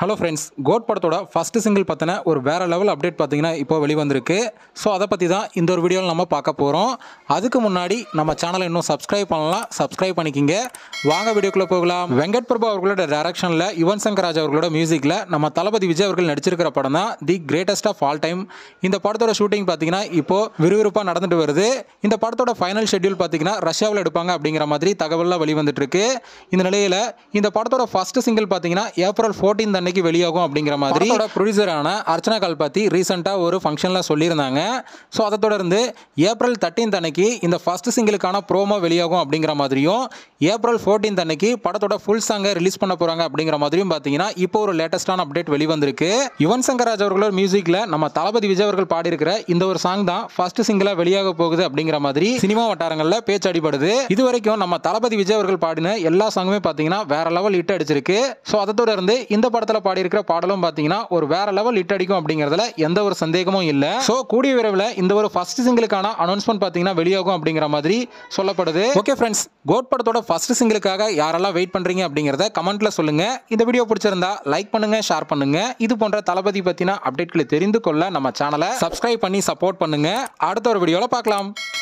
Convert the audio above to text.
hello friends GOAT படத்தோட first single பற்றின ஒரு வேற லெவல் அப்டேட் பார்த்தீங்கன்னா இப்போ வெளிவந்திருக்கு ஸோ அதை பற்றி தான் இந்த ஒரு வீடியோவில் நம்ம பார்க்க போகிறோம் அதுக்கு முன்னாடி நம்ம சேனலை இன்னும் சப்ஸ்கிரைப் பண்ணலாம் சப்ஸ்கிரைப் பண்ணிக்கிங்க வாங்க வீடியோக்குள்ளே போகலாம் வெங்கட் பிரபு அவர்களோட டைரக்ஷனில் யுவன் சங்கர் ராஜ் அவர்களோட மியூசிக்கில் நம்ம தளபதி விஜய் அவர்கள் நடிச்சிருக்கிற படம் தான் the greatest of all time இந்த படத்தோட ஷூட்டிங் பார்த்தீங்கன்னா இப்போ விறுவிறுப்பாக நடந்துட்டு வருது இந்த படத்தோட ஃபைனல் ஷெட்யூல் பார்த்தீங்கன்னா ரஷ்யாவில் எடுப்பாங்க அப்படிங்கிற மாதிரி தகவல்லாம் வெளிவந்துட்டு இருக்கு இந்த நிலையில் இந்த படத்தோட ஃபர்ஸ்ட் சிங்கிள் பார்த்தீங்கன்னா ஏப்ரல் 14 அன்னைக்கு வெளியாகும் அப்படிங்கிற மாதிரி ப்ரொடியூசரான அர்ச்சனா கல்பாத்தி ரீசெண்டாக ஒரு ஃபங்க்ஷனில் சொல்லியிருந்தாங்க ஸோ அதை தொடர்ந்து ஏப்ரல் 13 அன்னைக்கு இந்த ஃபர்ஸ்ட் சிங்கிளுக்கான ப்ரோமோ வெளியாகும் அப்படிங்கிற மாதிரியும் ஏப்ரல் 14 அன்னைக்கு படத்தோட ஃபுல் சாங்கை ரிலீஸ் பண்ண போகிறாங்க அப்படிங்கிற மாதிரியும் பார்த்தீங்கன்னா இப்போ ஒரு லேட்டஸ்டான அப்டேட் வெளிவந்திருக்கு யுவன் சங்கர் ராஜ் அவர்களோட மியூசிக்கில் நம்ம தளபதி விஜய் அவர்கள் பாடியிருக்கிற இந்த ஒரு சாங் தான் ஃபர்ஸ்ட் சிங்கிளாக வெளியாக போகுது அப்படிங்கிற மாதிரி சினிமா வட்டாரங்களில் பேச்சு அடிபடுது இது வரைக்கும் நம்ம தளபதி விஜய் அவர்கள் பாடின எல்லா சாங்குமே பார்த்தீங்கன்னா வேற லெவல் ஹிட் அடிச்சிருக்கு ஸோ அதை தொடர்ந்து இந்த படத்தில் பாடியிருக்கிற பாடலும் பார்த்தீங்கன்னா ஒரு வேற லெவல் ஹிட் அடிக்கும் அப்படிங்கிறதுல எந்த ஒரு சந்தேகமும் இல்லை ஸோ கூடிய விரைவில் இந்த ஒரு ஃபர்ஸ்ட் சிங்கிளுக்கான அனௌன்ஸ்மெண்ட் பார்த்தீங்கன்னா வெளியாகும் அப்படிங்கிற மாதிரி சொல்லப்படுது ஓகே ஃப்ரெண்ட்ஸ் கோட் படத்தோட ஃபர்ஸ்ட் சிங்கிளுக்காக யாரெல்லாம் வெயிட் பண்றீங்க அப்படிங்கிறத கமெண்ட்ல சொல்லுங்க இந்த வீடியோ பிடிச்சிருந்தா லைக் பண்ணுங்க ஷேர் பண்ணுங்க இது போன்ற தளபதி பத்தின அப்டேட்களை தெரிந்து கொள்ள நம்ம சேனலை சப்ஸ்கிரைப் பண்ணி சப்போர்ட் பண்ணுங்க அடுத்த ஒரு வீடியோல பார்க்கலாம்